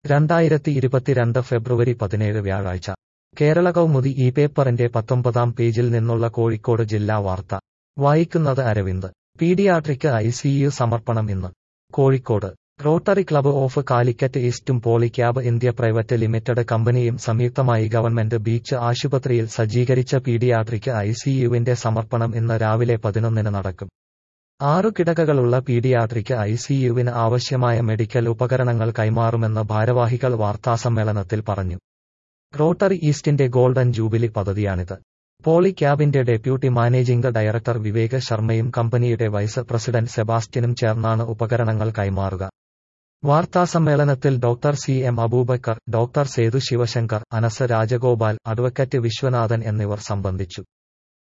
രണ്ടായിരത്തി ഇരുപത്തിരണ്ട് ഫെബ്രുവരി പതിനേഴ് വ്യാഴാഴ്ച കേരള കൗമുദി ഈ പേപ്പറിന്റെ പത്തൊമ്പതാം പേജിൽ നിന്നുള്ള കോഴിക്കോട് ജില്ലാ വാർത്ത വായിക്കുന്നത് അരവിന്ദ് പീഡിയാട്രിക് ഐസിയു സമർപ്പണം ഇന്ന് Kozhikode rotary club of Calicut ഈസ്റ്റും പോളിക്യാബ് ഇന്ത്യ പ്രൈവറ്റ് ലിമിറ്റഡ് കമ്പനിയും സംയുക്തമായി ഗവൺമെന്റ് ബീച്ച് ആശുപത്രിയിൽ സജ്ജീകരിച്ച പീഡിയാട്രിക് ഐസിയുവിന്റെ സമർപ്പണം ഇന്ന് രാവിലെ പതിനൊന്നിന് നടക്കും ആറു കിടക്കകളുള്ള പീഡിയാട്രിക് ഐസിയുവിന് ആവശ്യമായ മെഡിക്കൽ ഉപകരണങ്ങൾ കൈമാറുമെന്ന് ഭാരവാഹികൾ വാർത്താസമ്മേളനത്തിൽ പറഞ്ഞു റോട്ടറി ഈസ്റ്റിന്റെ ഗോൾഡൻ ജൂബിലി പദ്ധതിയാണിത് പോളി ക്യാബിന്റെ ഡെപ്യൂട്ടി മാനേജിംഗ് ഡയറക്ടർ വിവേക് ശർമ്മയും കമ്പനിയുടെ വൈസ് പ്രസിഡന്റ് സെബാസ്റ്റ്യനും ചേർന്നാണ് ഉപകരണങ്ങൾ കൈമാറുക വാർത്താസമ്മേളനത്തിൽ doctor C M Aboobacker doctor Sethu Sivasankar Anas Rajagopal advocate Viswanathan എന്നിവർ സംബന്ധിച്ചു